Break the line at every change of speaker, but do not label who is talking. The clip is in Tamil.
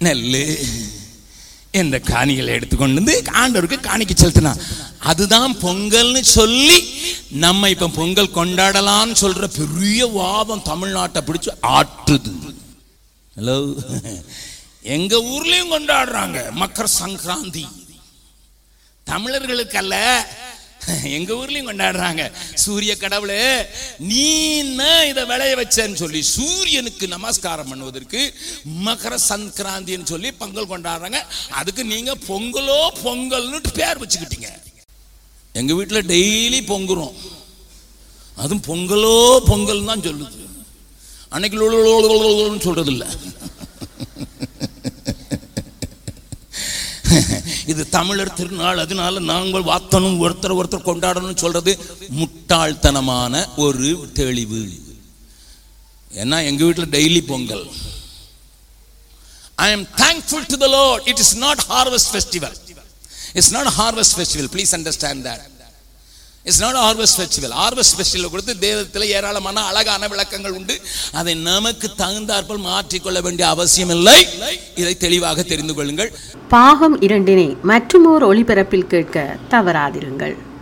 நெல்லு என்ற காணிகளை எடுத்துக்கொண்டு வந்து ஆண்டவருக்கு காணிக்க செலுத்தினான் அதுதான் பொங்கல்னு சொல்லி நம்ம இப்ப பொங்கல் கொண்டாடலாம்னு சொல்ற பெரிய வாதம் தமிழ்நாட்டை பிடிச்சு ஆட்டுது ஹலோ எங்க ஊர்லயும் கொண்டாடுறாங்க மக்கர சங்கராந்தி தமிழர்களுக்கு அல்ல எங்க ஊர்லயும் கொண்டாடுறாங்க சூரிய கடவுளே நீ என்ன இதை விளைய வச்சேன்னு சொல்லி சூரியனுக்கு நமஸ்காரம் பண்ணுவதற்கு மகர சங்கராந்தின்னு சொல்லி பொங்கல் கொண்டாடுறாங்க அதுக்கு நீங்க பொங்கலோ பொங்கல்னு பேர் வச்சுக்கிட்டீங்க எங்க வீட்டுல டெய்லி பொங்குறோம் அதுவும் பொங்கலோ பொங்கல் தான் சொல்லுது அன்னைக்கு லொலொலொலொலொலொலொலொன்னு சொல்றது இல்ல இது தமிழர் திருநாள் அதனால நாங்கள் வாத்தனும் ஒருத்தர் ஒருத்தர் கொண்டாடணும் சொல்றது முட்டாள்தனமான ஒரு தெளிவு ஏன்னா எங்க வீட்டுல daily Pongal I am thankful to the lord it is not harvest festival it's not harvest festival please understand that it's not harvest festival harvest festival கொடுத்து தேவத்தில் ஏராளமான அழகான விளக்கங்கள் உண்டு அதை நமக்கு தகுந்தாற்போல் மாற்றிக்கொள்ள வேண்டிய அவசியம் இல்லை இதை தெளிவாக தெரிந்து கொள்ளுங்கள்
பாகம் இரண்டினை மற்றுமோர் ஒளிபரப்பில் கேட்க தவறாதிருங்கள்